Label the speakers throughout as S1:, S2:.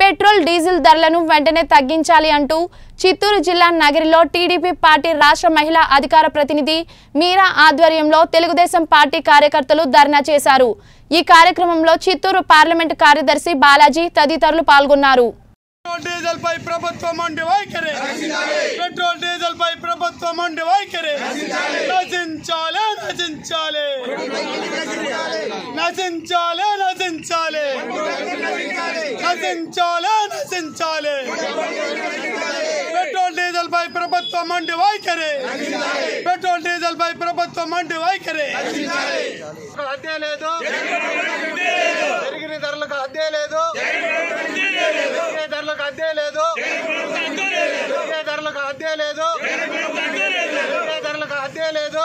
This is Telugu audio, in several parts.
S1: పెట్రోల్ డీజిల్ ధరలను వెంటనే తగ్గించాలి అంటూ చిత్తూరు జిల్లా నగరిలో టీడీపీ పార్టీ రాష్ట్ర మహిళా అధికార ప్రతినిధి మీరా ఆధ్వర్యంలో తెలుగుదేశం పార్టీ కార్యకర్తలు ధర్నా చేశారు ఈ కార్యక్రమంలో చిత్తూరు పార్లమెంటు కార్యదర్శి బాలాజీ తదితరులు పాల్గొన్నారు
S2: పెట్రోల్ డీజిల్ పై ప్రభుత్వం మొండి వైఖరి పెట్రోల్ డీజిల్ పై ప్రభుత్వం మొండి వైఖరి నశించాలి నశించాలి నశించాలి నశించాలి నశించాలి నశించాలి పెట్రోల్ డీజిల్ పై ప్రభుత్వం మొండి వైఖరి పెట్రోల్ డీజిల్ పై ప్రభుత్వం మొండి వైఖరి అద్దే లేదు పెరిగిన ధరలకు అద్దే లేదు పెరిగే ధరలకు అద్దే లేదు పెరిగే ధరలకు అద్దే లేదు పెరిగే ధరలకు అద్దే లేదు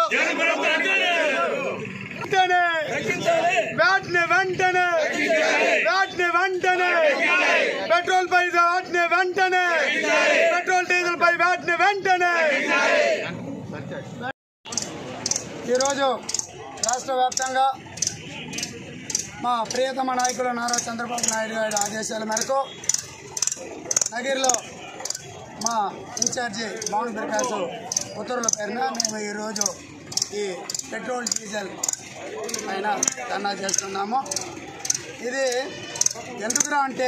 S2: వెంటనే వాటిని వెంటనే వాటిని వెంటనే పెట్రోల్ పై వాటిని వెంటనే పెట్రోల్ డీజిల్ పై వాటిని వెంటనే ఈరోజు రాష్ట్ర వ్యాప్తంగా మా ప్రియతమ నాయకులు నారా చంద్రబాబు నాయుడు గారి ఆదేశాల మేరకు నగిరిలో మా ఇన్ఛార్జి మౌన్ ప్రకాష్ ఉత్తర్వుల పేరున మేము ఈరోజు ఈ పెట్రోల్ డీజిల్ పైన ధర్నా చేస్తున్నాము ఇది ఎందుకురా అంటే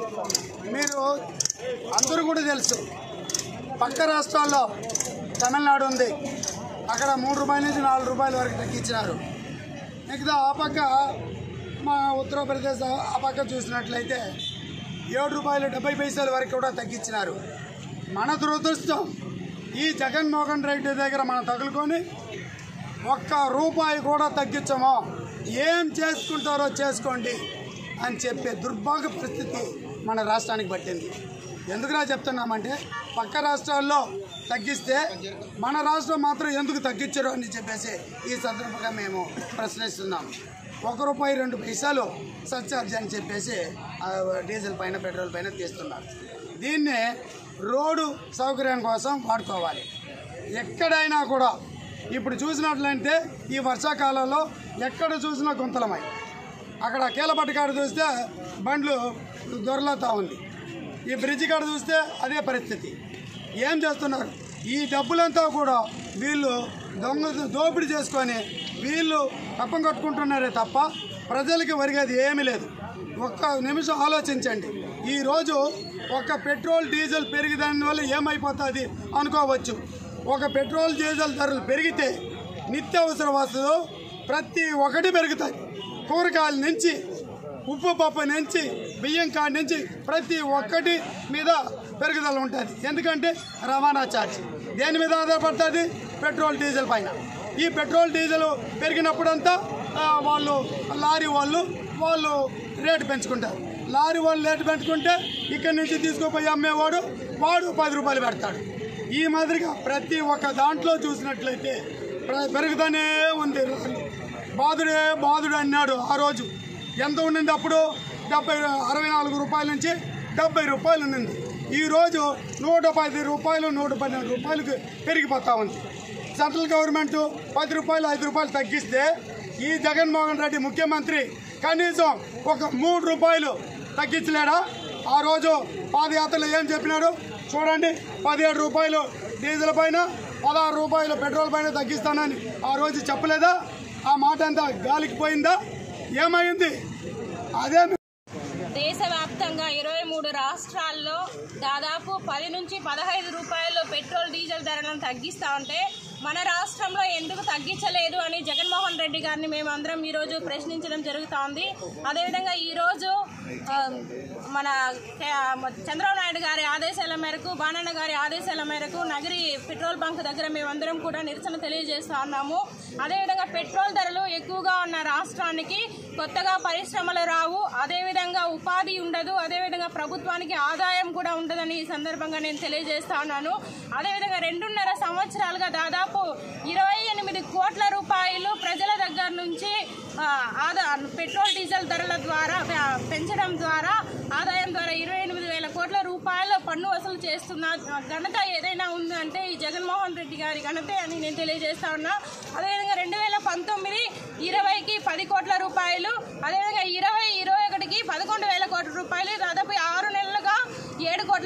S2: మీరు అందరూ కూడా తెలుసు పక్క రాష్ట్రాల్లో తమిళనాడు ఉంది అక్కడ మూడు రూపాయల నుంచి నాలుగు రూపాయల వరకు తగ్గించినారు మిగతా ఆ పక్క మా ఉత్తరప్రదేశ్ ఆ పక్క చూసినట్లయితే ఏడు రూపాయలు డెబ్బై పైసల వరకు కూడా తగ్గించినారు మన దురదృష్టం ఈ జగన్మోహన్ రెడ్డి దగ్గర మనం తగులుకొని ఒక్క రూపాయి కూడా తగ్గించమో ఏం చేసుకుంటారో చేసుకోండి అని చెప్పే దుర్భాగ్య పరిస్థితి మన రాష్ట్రానికి పట్టింది ఎందుకురా చెప్తున్నామంటే పక్క రాష్ట్రాల్లో తగ్గిస్తే మన రాష్ట్రం మాత్రం ఎందుకు తగ్గించరు అని చెప్పేసి ఈ సందర్భంగా మేము ప్రశ్నిస్తున్నాం ఒక రూపాయి రెండు పైసలు సర్చార్జ్ అని చెప్పేసి ఆ, డీజిల్ పైన పెట్రోల్ పైన తీస్తున్నారు దీన్ని రోడ్డు సౌకర్యం కోసం వాడుకోవాలి ఎక్కడైనా కూడా ఇప్పుడు చూసినట్లయితే ఈ వర్షాకాలంలో ఎక్కడ చూసినా గుంతలమై అక్కడ కీలపట్టు కాడ చూస్తే బండ్లు దొరలతా ఉంది ఈ బ్రిడ్జ్ కాడ చూస్తే అదే పరిస్థితి ఏం చేస్తున్నారు ఈ డబ్బులంతా కూడా వీళ్ళు దొంగ దోపిడీ చేసుకొని వీళ్ళు కప్పం కట్టుకుంటున్నారే తప్ప ప్రజలకి ఒరిగేది ఏమీ లేదు ఒక్క నిమిషం ఆలోచించండి ఈరోజు ఒక పెట్రోల్ డీజిల్ పెరిగి దానివల్ల ఏమైపోతుంది అనుకోవచ్చు ఒక పెట్రోల్ డీజిల్ ధరలు పెరిగితే నిత్యావసర వస్తువులు ప్రతి ఒక్కటి పెరుగుతాయి కూరగాయల నుంచి ఉప్పు పప్పు నుంచి బియ్యం కాడి నుంచి ప్రతి ఒక్కటి మీద పెరుగుదల ఉంటుంది ఎందుకంటే రవాణా ఛార్జ్ దేని మీద ఆధారపడుతుంది పెట్రోల్ డీజిల్ పైన ఈ పెట్రోల్ డీజిల్ పెరిగినప్పుడంతా ఆ, వాళ్ళు లారీ వాళ్ళు వాళ్ళు రేటు పెంచుకుంటారు లారీ వాళ్ళు రేటు పెంచుకుంటే ఇక్కడి నుంచి తీసుకుపోయి అమ్మేవాడు వాడు పది రూపాయలు పెడతాడు ఈ మాదిరిగా ప్రతి ఒక్క దాంట్లో చూసినట్లయితే ప్ర- పెరుగుతూనే ఉంది బాధుడే బాధుడు అన్నాడు ఆ రోజు ఎంత ఉండింది అప్పుడు డెబ్బై అరవై నాలుగు రూపాయల నుంచి డెబ్బై రూపాయలు ఉండింది ఈరోజు నూట పది రూపాయలు నూట పన్నెండు రూపాయలకు పెరిగిపోతా ఉంది సెంట్రల్ గవర్నమెంట్ పది రూపాయలు ఐదు రూపాయలు తగ్గిస్తే ఈ జగన్మోహన్ రెడ్డి ముఖ్యమంత్రి కనీసం ఒక మూడు రూపాయలు తగ్గించలేడా ఆ రోజు పాదయాత్రలో ఏం చెప్పినాడు చూడండి పదిహేడు రూపాయలు డీజిల్ పైన పదహారు రూపాయలు పెట్రోల్ పైన తగ్గిస్తానని ఆ రోజు చెప్పలేదా ఆ మాట అంతా గాలికి పోయిందా ఏమైంది అదే
S3: దేశవ్యాప్తంగా ఇరవై మూడు రాష్ట్రాల్లో దాదాపు పది నుంచి పదహైదు రూపాయలు పెట్రోల్ డీజిల్ ధరలను తగ్గిస్తా ఉంటే మన రాష్ట్రంలో ఎందుకు తగ్గించలేదు అని జగన్మోహన్ రెడ్డి గారిని మేమందరం ఈరోజు ప్రశ్నించడం జరుగుతూ ఉంది అదేవిధంగా ఈరోజు ఆ, మన ఆ, చంద్రబాబు నాయుడు గారి ఆదేశాల మేరకు బాణన్న గారి ఆదేశాల మేరకు నగరి పెట్రోల్ బంక్ దగ్గర మేమందరం కూడా నిరసన తెలియజేస్తా ఉన్నాము అదేవిధంగా పెట్రోల్ ధరలు ఎక్కువగా ఉన్న రాష్ట్రానికి కొత్తగా పరిశ్రమలు రావు అదేవిధంగా ఉపాధి ఉండదు అదేవిధంగా ప్రభుత్వానికి ఆదాయం కూడా ఉండదని ఈ సందర్భంగా నేను తెలియజేస్తా ఉన్నాను అదేవిధంగా రెండున్నర సంవత్సరాలుగా దాదాపు ఇరవై ఎనిమిది కోట్ల రూపాయలు ప్రజల దగ్గర నుంచి ఆ, ఆదా పెట్రోల్ డీజిల్ ధరల ద్వారా ఆ, పెంచడం ద్వారా ఆదాయం ద్వారా ఇరవై ఎనిమిది వేల కోట్ల రూపాయల పన్ను వసూలు చేస్తున్న ఘనత ఏదైనా ఉందంటే ఈ జగన్మోహన్ రెడ్డి గారి ఘనతే అని నేను తెలియజేస్తా ఉన్నా అదేవిధంగా రెండు వేల పంతొమ్మిది ఇరవైకి పది కోట్ల రూపాయలు అదేవిధంగా ఇరవై ఇరవై ఒకటికి పదకొండు వేల కోట్ల రూపాయలు దాదాపు ఆరు నెలలుగా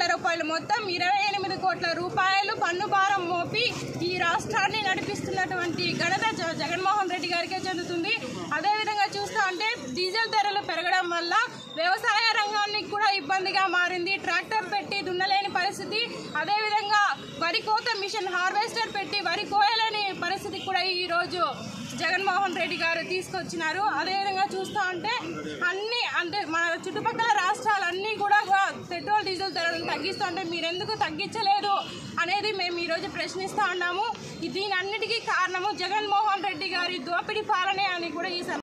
S3: కోట్ల రూపాయలు మొత్తం ఇరవై ఎనిమిది కోట్ల రూపాయలు పన్ను భారం మోపి ఈ రాష్ట్రాన్ని నడిపిస్తున్నటువంటి ఘనత జ- జగన్మోహన్ రెడ్డి గారికే చెందుతుంది అదేవిధంగా చూస్తా అంటే డీజిల్ ధరలు పెరగడం వల్ల వ్యవసాయ రంగానికి కూడా ఇబ్బందిగా మారింది ట్రాక్టర్ పెట్టి దున్నలేని పరిస్థితి అదేవిధంగా వరి కోత మిషన్ హార్వెస్టర్ పెట్టి వరి కోయలేని పరిస్థితి కూడా ఈ రోజు జగన్మోహన్ రెడ్డి గారు తీసుకొచ్చినారు అదేవిధంగా చూస్తా ఉంటే అన్ని అంటే మన చుట్టుపక్కల రాష్ట్రాలన్నీ కూడా పెట్రోల్ డీజిల్ ధరలను తగ్గిస్తూ ఉంటే మీరు ఎందుకు తగ్గించలేదు అనేది మేము ఈరోజు ప్రశ్నిస్తా ఉన్నాము దీని అన్నిటికీ కారణము జగన్మోహన్ రెడ్డి గారి దోపిడీ పాలనే అని కూడా ఈ సందర్భంగా